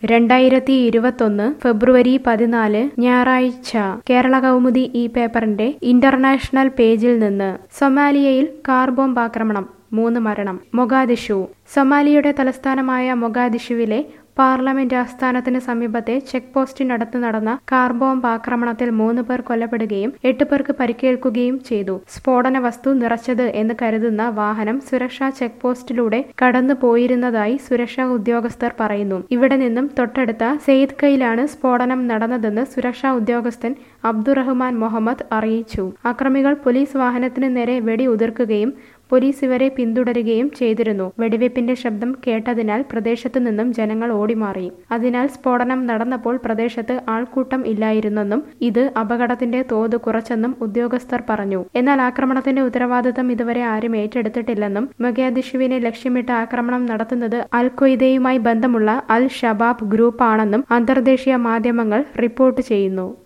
രണ്ടായിരത്തി ഇരുപത്തൊന്ന് ഫെബ്രുവരി പതിനാല് ഞായറാഴ്ച കേരള കൗമുദി ഈ പേപ്പറിന്റെ ഇന്റർനാഷണൽ പേജിൽ നിന്ന് സൊമാലിയയിൽ കാർ ബോംബ് ആക്രമണം മൂന്ന് മരണം മൊഗാദിഷു സൊമാലിയയുടെ തലസ്ഥാനമായ മൊഗാദിഷുവിലെ പാർലമെന്റ് ആസ്ഥാനത്തിന് സമീപത്തെ ചെക്ക് പോസ്റ്റിനടുത്ത് നടന്ന കാർ ബോംബ് ആക്രമണത്തിൽ മൂന്ന് പേർ കൊല്ലപ്പെടുകയും എട്ട് പേർക്ക് പരിക്കേൽക്കുകയും ചെയ്തു സ്ഫോടന വസ്തു നിറച്ചത് എന്ന് കരുതുന്ന വാഹനം സുരക്ഷാ ചെക്ക് പോസ്റ്റിലൂടെ കടന്നു പോയിരുന്നതായി സുരക്ഷാ ഉദ്യോഗസ്ഥർ പറയുന്നു ഇവിടെ നിന്നും തൊട്ടടുത്ത സെയ്ദ് കയിലാണ് സ്ഫോടനം നടന്നതെന്ന് സുരക്ഷാ ഉദ്യോഗസ്ഥൻ അബ്ദുറഹ്മാൻ മുഹമ്മദ് അറിയിച്ചു അക്രമികൾ പോലീസ് വാഹനത്തിന് നേരെ വെടി ഉതിർക്കുകയും പോലീസ് ഇവരെ പിന്തുടരുകയും ചെയ്തിരുന്നു വെടിവെപ്പിന്റെ ശബ്ദം കേട്ടതിനാൽ പ്രദേശത്തു നിന്നും ജനങ്ങൾ ഓടിമാറി അതിനാൽ സ്ഫോടനം നടന്നപ്പോൾ പ്രദേശത്ത് ആൾക്കൂട്ടം ഇല്ലായിരുന്നെന്നും ഇത് അപകടത്തിന്റെ തോത് കുറച്ചെന്നും ഉദ്യോഗസ്ഥർ പറഞ്ഞു എന്നാൽ ആക്രമണത്തിന്റെ ഉത്തരവാദിത്തം ഇതുവരെ ആരും ഏറ്റെടുത്തിട്ടില്ലെന്നും മൊഗാദിഷുവിനെ ലക്ഷ്യമിട്ട് ആക്രമണം നടത്തുന്നത് അൽ ഖ്വയ്ദയുമായി ബന്ധമുള്ള അൽ ഷബാബ് ഗ്രൂപ്പാണെന്നും അന്തർദേശീയ മാധ്യമങ്ങൾ റിപ്പോർട്ട് ചെയ്യുന്നു